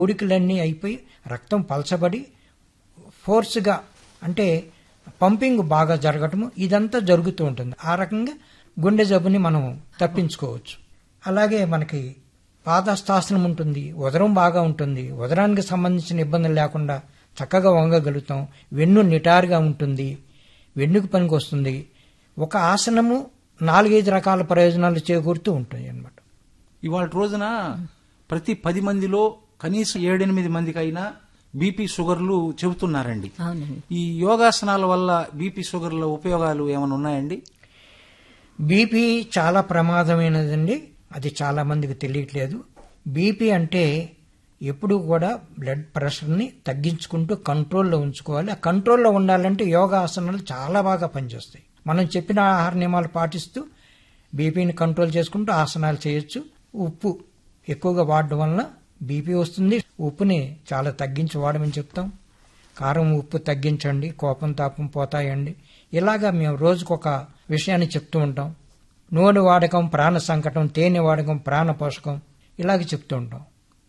ఉడికలన్నీ అయిపోయి రక్తం పలచబడి ఫోర్స్గా అంటే పంపింగ్ బాగా జరగటము ఇదంతా జరుగుతూ ఉంటుంది ఆ రకంగా గుండె జబ్బుని మనం తప్పించుకోవచ్చు అలాగే మనకి పాదస్థాసనం ఉంటుంది ఉదరం బాగా ఉంటుంది ఉదరానికి సంబంధించిన ఇబ్బందులు లేకుండా చక్కగా వంగగలుగుతాం వెన్ను నిటారుగా ఉంటుంది వెన్నుకు పనికి వస్తుంది ఒక ఆసనము నాలుగైదు రకాల ప్రయోజనాలు చేకూరుతూ ఉంటాయి అన్నమాట ఇవాళ రోజున ప్రతి పది మందిలో కనీసం ఏడెనిమిది మందికైనా బీపీ షుగర్లు చెబుతున్నారండి అవునండి ఈ యోగాసనాల వల్ల బీపీ షుగర్ల ఉపయోగాలు ఏమైనా ఉన్నాయండి బీపీ చాలా ప్రమాదమైనదండి అది చాలా మందికి తెలియట్లేదు బీపీ అంటే ఎప్పుడు కూడా బ్లడ్ ప్రెషర్ని తగ్గించుకుంటూ కంట్రోల్లో ఉంచుకోవాలి ఆ కంట్రోల్లో ఉండాలంటే యోగాసనాలు చాలా బాగా పనిచేస్తాయి మనం చెప్పిన ఆహార నియమాలు పాటిస్తూ బీపీని కంట్రోల్ చేసుకుంటూ ఆసనాలు చేయొచ్చు ఉప్పు ఎక్కువగా వాడడం వలన బీపీ వస్తుంది ఉప్పుని చాలా తగ్గించి వాడమని చెప్తాం కారం ఉప్పు తగ్గించండి కోపం తాపం పోతాయండి ఇలాగా మేము రోజుకొక విషయాన్ని చెప్తూ ఉంటాం నూనె వాడకం ప్రాణ సంకటం తేనె వాడకం ప్రాణ పోషకం ఇలాగ చెప్తూ ఉంటాం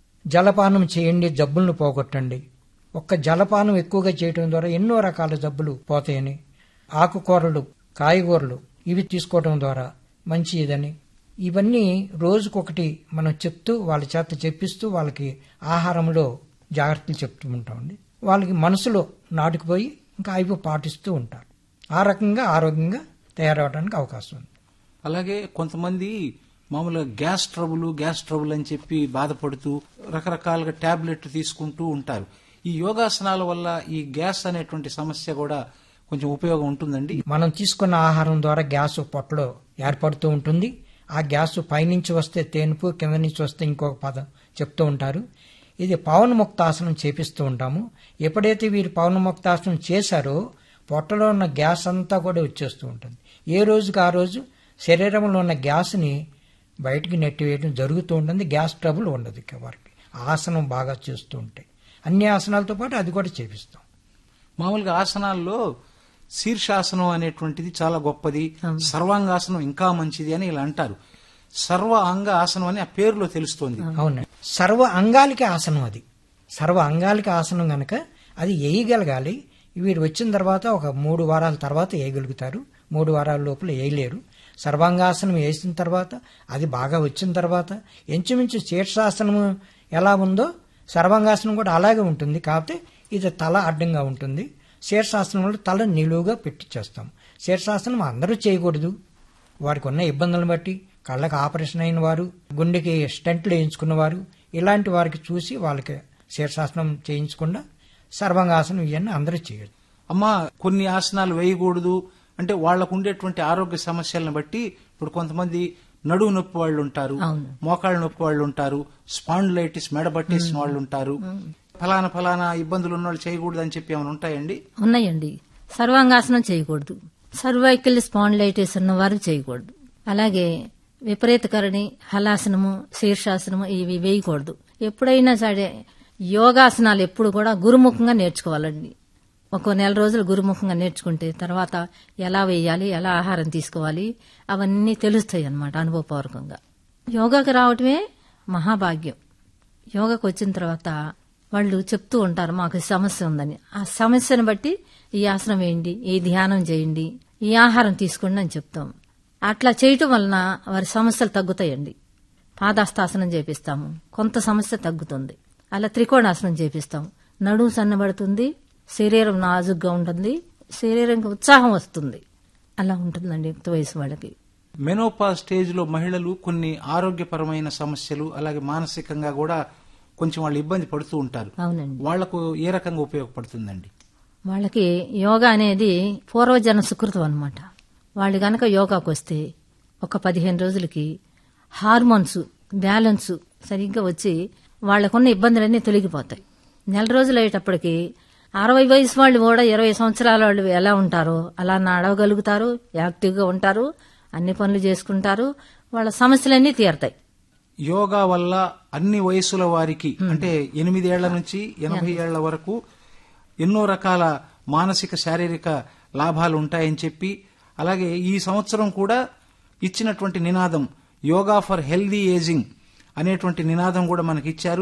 జలపానం చేయండి జబ్బులను పోగొట్టండి ఒక్క జలపానం ఎక్కువగా చేయటం ద్వారా ఎన్నో రకాల జబ్బులు పోతాయని ఆకుకూరలు కాయగూరలు ఇవి తీసుకోవడం ద్వారా మంచి ఇదని ఇవన్నీ రోజుకొకటి మనం చెప్తూ వాళ్ళ చేత చెప్పిస్తూ వాళ్ళకి ఆహారంలో జాగ్రత్తలు చెప్తూ ఉంటామండి వాళ్ళకి మనసులో నాటుకుపోయి ఇంకా అవి పాటిస్తూ ఉంటారు ఆ రకంగా ఆరోగ్యంగా తయారవడానికి అవకాశం ఉంది అలాగే కొంతమంది మామూలుగా గ్యాస్ ట్రబుల్ గ్యాస్ ట్రబుల్ అని చెప్పి బాధపడుతూ రకరకాలుగా టాబ్లెట్ తీసుకుంటూ ఉంటారు ఈ యోగాసనాల వల్ల ఈ గ్యాస్ అనేటువంటి సమస్య కూడా కొంచెం ఉపయోగం ఉంటుందండి మనం తీసుకున్న ఆహారం ద్వారా గ్యాస్ పొట్టలో ఏర్పడుతూ ఉంటుంది ఆ గ్యాస్ పైనుంచి వస్తే తేనుపు కింద నుంచి వస్తే ఇంకొక పదం చెప్తూ ఉంటారు ఇది పవనముక్తాసనం చేపిస్తూ ఉంటాము ఎప్పుడైతే వీరు పవనముక్తాసనం చేశారో పొట్టలో ఉన్న గ్యాస్ అంతా కూడా వచ్చేస్తూ ఉంటుంది ఏ రోజుకి ఆ రోజు శరీరంలో ఉన్న గ్యాస్ని బయటికి నెట్టివేయడం జరుగుతూ ఉంటుంది గ్యాస్ ట్రబుల్ ఉండదు ఇక వారికి ఆసనం బాగా చేస్తూ ఉంటాయి అన్ని ఆసనాలతో పాటు అది కూడా చేపిస్తాం మామూలుగా ఆసనాల్లో శీర్షాసనం అనేటువంటిది చాలా గొప్పది సర్వాంగాసనం ఇంకా మంచిది అని ఇలా అంటారు సర్వ అంగ ఆసనం అని ఆ పేరులో తెలుస్తోంది అవునండి సర్వ అంగాలకి ఆసనం అది సర్వ అంగాలకి ఆసనం గనక అది వేయగలగాలి వీరు వచ్చిన తర్వాత ఒక మూడు వారాల తర్వాత వేయగలుగుతారు మూడు వారాల లోపల వేయలేరు సర్వాంగాసనం వేసిన తర్వాత అది బాగా వచ్చిన తర్వాత ఇంచుమించు శీర్షాసనము ఎలా ఉందో సర్వాంగాసనం కూడా అలాగే ఉంటుంది కాకపోతే ఇది తల అడ్డంగా ఉంటుంది శీర్షాసనంలో తల నిలువుగా పెట్టి చేస్తాం శీర్షాసనం అందరూ చేయకూడదు వారికి ఉన్న ఇబ్బందులను బట్టి కళ్ళకి ఆపరేషన్ అయిన వారు గుండెకి స్టెంట్లు వేయించుకున్న వారు ఇలాంటి వారికి చూసి వాళ్ళకి శీర్షాసనం చేయించకుండా సర్వాంగాసనం ఇవన్నీ అందరూ చేయొచ్చు అమ్మా కొన్ని ఆసనాలు వేయకూడదు అంటే వాళ్లకు ఉండేటువంటి ఆరోగ్య సమస్యలను బట్టి ఇప్పుడు కొంతమంది నడువు నొప్పి వాళ్ళు ఉంటారు అవును. మోకాళ్ళ నొప్పి వాళ్ళు ఉంటారు స్పాండిలైటిస్ మెడ పట్టేసిన వాళ్ళు ఉంటారు ఫలానా ఫలానా ఇబ్బందులు ఉన్న వాళ్ళు చేయకూడదు అని చెప్పి ఏమైనా ఉంటాయండి ఉన్నాయండి సర్వాంగాసనం చేయకూడదు సర్వైకల్ స్పాండిలైటిస్ ఉన్నవారు చేయకూడదు అలాగే విపరీతకరణి హలాసనము శీర్షాసనము ఇవి వేయకూడదు ఎప్పుడైనా సరే యోగాసనాలు ఎప్పుడు కూడా గురుముఖంగా నేర్చుకోవాలండి ఒక నెల రోజులు గురుముఖంగా నేర్చుకుంటే తర్వాత ఎలా వేయాలి ఎలా ఆహారం తీసుకోవాలి అవన్నీ తెలుస్తాయి అన్నమాట అనుభవపూర్వకంగా యోగాకి రావటమే మహాభాగ్యం యోగాకు వచ్చిన తర్వాత వాళ్ళు చెప్తూ ఉంటారు మాకు ఈ సమస్య ఉందని ఆ సమస్యను బట్టి ఈ ఆసనం వేయండి ఈ ధ్యానం చేయండి ఈ ఆహారం తీసుకోండి అని చెప్తాం అట్లా చేయటం వలన వారి సమస్యలు తగ్గుతాయండి పాదాస్తాసనం చేపిస్తాము కొంత సమస్య తగ్గుతుంది అలా త్రికోణాసనం చేపిస్తాం నడుము సన్నబడుతుంది శరీరం నాజుగ్గా ఉంటుంది శరీరంకి ఉత్సాహం వస్తుంది అలా ఉంటుందండి యుక్త వయసు వాళ్ళకి మెనోపా స్టేజ్ లో మహిళలు కొన్ని ఆరోగ్యపరమైన సమస్యలు అలాగే మానసికంగా కూడా కొంచెం వాళ్ళు ఇబ్బంది పడుతూ ఉంటారు అవునండి వాళ్లకు ఏ రకంగా ఉపయోగపడుతుందండి వాళ్ళకి యోగా అనేది పూర్వజన సుకృతం అనమాట వాళ్ళు గనక యోగాకు వస్తే ఒక పదిహేను రోజులకి హార్మోన్స్ బ్యాలెన్స్ సరిగ్గా వచ్చి వాళ్ళకున్న ఇబ్బందులన్నీ తొలగిపోతాయి నెల రోజులు అయ్యేటప్పటికి అరవై వయసు వాళ్ళు కూడా ఇరవై సంవత్సరాల వాళ్ళు ఎలా ఉంటారో అలా నడవగలుగుతారు యాక్టివ్గా ఉంటారు అన్ని పనులు చేసుకుంటారు వాళ్ళ సమస్యలన్నీ తీరతాయి యోగా వల్ల అన్ని వయసుల వారికి అంటే ఎనిమిది ఏళ్ల నుంచి ఎనభై ఏళ్ల వరకు ఎన్నో రకాల మానసిక శారీరక లాభాలు ఉంటాయని చెప్పి అలాగే ఈ సంవత్సరం కూడా ఇచ్చినటువంటి నినాదం యోగా ఫర్ హెల్దీ ఏజింగ్ అనేటువంటి నినాదం కూడా మనకి ఇచ్చారు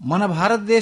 మన భారతదేశ